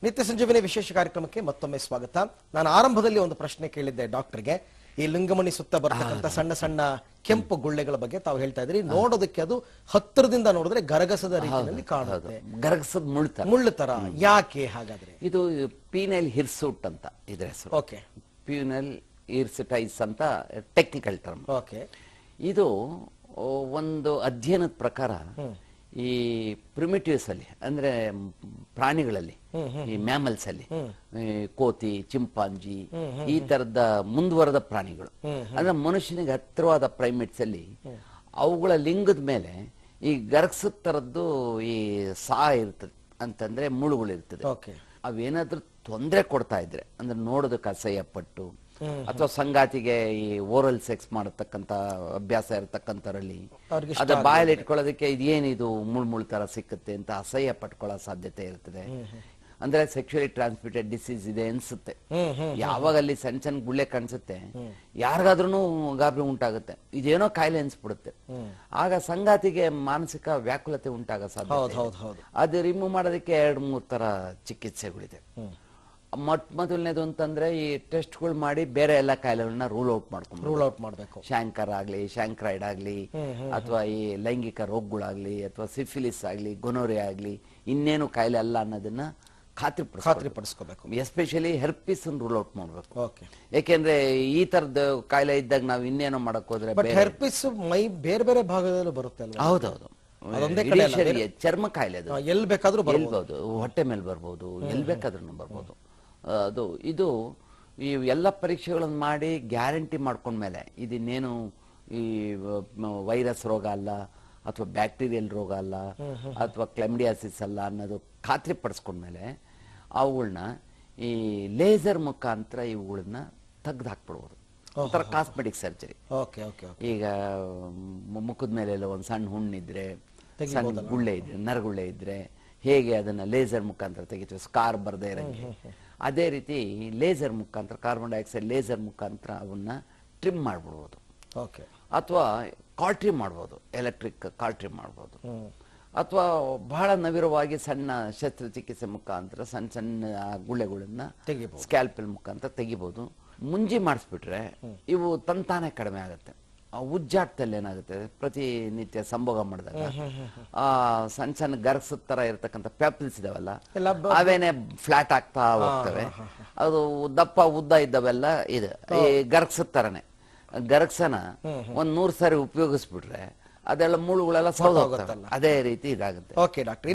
ನಿತ್ಯ ಸಂಜೀವನಿ ವಿಶೇಷ ಕಾರ್ಯಕ್ರಮಕ್ಕೆ ಮತ್ತೊಮ್ಮೆ ಸ್ವಾಗತ ನಾನು ಆರಂಭದಲ್ಲಿ ಒಂದು ಪ್ರಶ್ನೆ ಕೇಳಿದ್ದೆ ಡಾಕ್ಟರ್ಗೆ ಈ ಲಿಂಗಮಣಿ ಸುತ್ತ ಬರ್ತಕ್ಕಂಥ ಸಣ್ಣ ಸಣ್ಣ ಕೆಂಪು ಗುಳ್ಳೆಗಳ ಬಗ್ಗೆ ತಾವು ಹೇಳ್ತಾ ಇದ್ರಿ ನೋಡೋದಕ್ಕೆ ಅದು ಹತ್ತಿರದಿಂದ ನೋಡಿದ್ರೆ ಗರಗಸದ ರೀತಿಯಲ್ಲಿ ಕಾಣುತ್ತೆ ಗರಗಸದ ಮುಳ್ತ ಮುಳ್ಳು ತರ ಯಾಕೆ ಹಾಗಾದ್ರೆ ಇದು ಪೀನಲ್ ಹಿರ್ಸೂಟ್ ಅಂತ ಇದ್ರ ಹೆಸರು ಓಕೆ ಪ್ಯೂನಲ್ ಹಿರ್ಸಿಟೈಸ್ ಅಂತ ಟೆಕ್ನಿಕಲ್ ಟರ್ಮ್ ಓಕೆ ಇದು ಓ, ಒಂದು ಅಧ್ಯಯನದ ಪ್ರಕಾರ ಈ ಪ್ರಿಮಿಟಿವ್ಸ್ ಅಲ್ಲಿ ಅಂದ್ರೆ ಮ್, ಪ್ರಾಣಿಗಳಲ್ಲಿ ಈ ಮ್ಯಾಮಲ್ಸ್ ಅಲ್ಲಿ ಈ ಕೋತಿ ಚಿಂಪಾಂಜಿ ಈ ತರದ ಮುಂದುವರೆದ ಪ್ರಾಣಿಗಳು ಅಂದ್ರೆ ಮನುಷ್ಯನಿಗೆ ಹತ್ತಿರವಾದ ಪ್ರೈಮೇಟ್ಸ್ ಅಲ್ಲಿ ಅವುಗಳ ಲಿಂಗದ ಮೇಲೆ ಈ ಗರಗ್ಸದ ತರದ್ದು ಈ ಸಾ ಇರ್ತದೆ ಅಂತಂದ್ರೆ ಮುಳುಗಳು ಇರ್ತದೆ ಓಕೆ ಅವೇನಾದ್ರೂ ತೊಂದರೆ ಕೊಡ್ತಾ ಇದ್ರೆ ಅಂದ್ರೆ ನೋಡೋದಕ್ಕೆ ಅಸಹ್ಯ ಪಟ್ಟು ಅಥವಾ ಸಂಗಾತಿಗೆ ಈ ಓರಲ್ ಸೆಕ್ಸ್ ಮಾಡತಕ್ಕಂತ ಅಭ್ಯಾಸ ಇರತಕ್ಕಂಥವ್ರಲ್ಲಿ ಅವ್ರಿಗೆ ಅದ ಬಾಯಲ್ಲಿ ಇಟ್ಕೊಳ್ಳೋದಕ್ಕೆ ಇದೇನಿದು ಮುಳ್ ಮುಳ್ ತರ ಸಿಕ್ಕುತ್ತೆ ಅಂತ ಅಸಹ್ಯ ಪಟ್ಕೊಳ್ಳೋ ಸಾಧ್ಯತೆ ಇರ್ತದೆ ಅಂದ್ರೆ ಸೆಕ್ಚುಲಿ ಟ್ರಾನ್ಸ್ಮಿಟೆಡ್ ಡಿಸೀಸ್ ಇದೆ ಅನ್ಸುತ್ತೆ ಯಾವಾಗ ಅಲ್ಲಿ ಸಣ್ಣ ಸಣ್ಣ ಗುಳ್ಳೆ ಕಾಣಿಸುತ್ತೆ ಯಾರಿಗಾದ್ರೂ ಗಾಬರಿ ಉಂಟಾಗುತ್ತೆ ಇದೇನೋ ಕಾಯಿಲೆ ಅನ್ಸ್ಬಿಡುತ್ತೆ ಆಗ ಸಂಗಾತಿಗೆ ಮಾನಸಿಕ ವ್ಯಾಕುಲತೆ ಉಂಟಾಗೋ ಸಾಧ್ಯತೆ ಹೌದು ಇದೆ. ಹೌದು ಹೌದು ಅದು ರಿಮೂವ್ ಮಾಡೋದಕ್ಕೆ ಎರಡು ಮೂರು ತರ ಚಿಕಿತ್ಸೆಗಳಿದೆ ಮೊಟ್ಟ ಮೊದಲನೇದು ಅಂತಂದ್ರೆ ಈ ಟೆಸ್ಟ್ಗಳು ಮಾಡಿ ಬೇರೆ ಎಲ್ಲ ಕಾಯಿಲೆಗಳನ್ನ ರೂಲ್ ಔಟ್ ಮಾಡ್ಕೊಂಡು ರೂಲ್ ಔಟ್ ಮಾಡಬೇಕು ಶಾಂಕರ್ ಆಗ್ಲಿ ಶಾಂಕ್ರೈಡ್ ಆಗ್ಲಿ ಅಥವಾ ಈ ಲೈಂಗಿಕ ರೋಗಗಳಾಗ್ಲಿ ಅಥವಾ ಸಿಫಿಲಿಸ್ ಆಗ್ಲಿ ಗೊನೋರೆ ಆಗ್ಲಿ ಇನ್ನೇನು ಕಾಯಿಲೆ ಅಲ್ಲ ಅನ್ನೋದನ್ನ ಖಾತ್ರಿ ಖಾತ್ರಿ ಪಡಿಸ್ಕೋಬೇಕು ಎಸ್ಪೆಷಲಿ ಹೆರ್ಪಿಸ್ ರೂಲ್ ಔಟ್ ಮಾಡ್ಬೇಕು ಓಕೆ ಯಾಕೆಂದ್ರೆ ಈ ತರದ ಕಾಯಿಲೆ ಇದ್ದಾಗ ನಾವು ಇನ್ನೇನೋ ಮಾಡಕ್ ಹೋದ್ರೆ ಬಟ್ ಬೇರೆ- ಹೆರ್ಪಿಸ್ ಮೈ ಬೇರೆ ಬೇರೆ ಭಾಗದಲ್ಲೂ ಬರುತ್ತೆ ಅಲ್ವಾ ಹೌದೌದು ಅದೊಂದೇ ಇಡೀ ಕಡೆ ಅಲ್ಲ, ಶರೀರ, ಚರ್ಮ ಕಾಯಿಲೆ ಅದು ಆ, ಎಲ್ ಬೇಕಾದ್ರೂ ಬರ್ಬೋದು ಎಲ್ಬೋದು ಹೊಟ್ಟೆ ಮೇಲೆ ಬರ್ಬೋದು ಎಲ್ಲಿ ಬೇಕಾದ್ರೂ ಬರ್ಬೋದು ಆ, ಅದು ಇದು ಈ ಎಲ್ಲ ಪರೀಕ್ಷೆಗಳನ್ನು ಮಾಡಿ ಗ್ಯಾರಂಟಿ ಮಾಡ್ಕೊಂಡ್ಮೇಲೆ ಇದನ್ನೇನು ಈ ವೈರಸ್ ರೋಗ ಅಲ್ಲ ಅಥವಾ ಬ್ಯಾಕ್ಟೀರಿಯಲ್ ರೋಗ ಅಲ್ಲ ಅಥವಾ ಕ್ಲೆಮ್ಡಿಯಾಸಿಸ್ ಅಲ್ಲ ಅನ್ನೋದು ಖಾತ್ರಿ ಪಡಿಸ್ಕೊಂಡ್ಮೇಲೆ ಅವುಗಳನ್ನ ಈ ಲೇಸರ್ ಮುಖಾಂತರ ಇವುಗಳನ್ನ ತೆಗ್ದು ಹಾಕ್ಬಿಡ್ಬೋದು ಒಂಥರ cosmetic surgery okay okay okay ಈಗ ಮುಖದ ಮೇಲೆ ಎಲ್ಲ ಒಂದು ಸಣ್ಣ ಹುಣ್ಣಿದ್ರೆ ಸಣ್ಣ ಗುಳ್ಳೆ ಇದ್ರೆ ನರಗುಳ್ಳೆ ಇದ್ರೆ ಹೇಗೆ ಅದನ್ನ ಲೇಸರ್ ಮುಖಾಂತರ ತೆಗಿತೀವಿ ಸ್ಕಾರ್ ಬರದೇ ಇರಂಗೆ ಅದೇ ರೀತಿ ಲೇಸರ್ ಮುಖಾಂತರ ಕಾರ್ಬನ್ ಡೈಆಕ್ಸೈಡ್ ಲೇಸರ್ ಮುಖಾಂತರ ಅವನ್ನ ಟ್ರಿಮ್ ಮಾಡ್ಬಿಡ್ಬೋದು ಓಕೆ ಅಥವಾ ಕಾಲ್ಟ್ರಿ ಮಾಡ್ಬೋದು ಎಲೆಕ್ಟ್ರಿಕ್ ಕಾಲ್ಟ್ರಿ ಮಾಡ್ಬೋದು ಅಥವಾ ಬಹಳ ನವಿರವಾಗಿ ಸಣ್ಣ ಶಸ್ತ್ರಚಿಕಿತ್ಸೆ ಮುಖಾಂತರ ಸಣ್ಣ ಸಣ್ಣ ಆ ಗುಳ್ಳೆಗಳನ್ನ ತೆಗಿಬೋದು. ಸ್ಕ್ಯಾಲ್ಪೆಲ್ ಮುಖಾಂತರ ತೆಗಿಬೋದು ಮುಂಜಿ ಮಾಡಿಸ್ಬಿಟ್ರೆ ಇವು ತಂತಾನೆ ಕಡಿಮೆ ಆಗುತ್ತೆ ಆ ಉಜ್ಜಾಟದಲ್ಲಿ ಏನಾಗುತ್ತೆ ಪ್ರತಿನಿತ್ಯ ಸಂಭೋಗ ಮಾಡಿದಾಗ ಆ ಸಣ್ಣ ಸಣ್ಣ ಗರ್ಗ್ಸದ ತರ ಇರತಕ್ಕಂಥ ಪ್ಯಾಪಲ್ಸ್ ಇದಾವಲ್ಲ ಎಲ್ಲ ಅವೇನೆ ಫ್ಲಾಟ್ ಆಗ್ತಾ ಹೋಗ್ತವೆ ಅದು ದಪ್ಪ ಉದ್ದ ಇದ್ದವೆಲ್ಲ ಇದೆ ಈ ಗರ್ಗ್ಸದ ತರನೇ ಗರ್ಗ್ಸನ ಒಂದ್ ನೂರ್ ಸಾರಿ ಉಪಯೋಗಿಸ್ಬಿಟ್ರೆ ಅದೆಲ್ಲ ಮುಳುಗಳೆಲ್ಲ ಸೌದು ಹೋಗ್ತವೆ ಅದೇ ರೀತಿ ಇದಾಗುತ್ತೆ ಓಕೆ ಡಾಕ್ಟರ್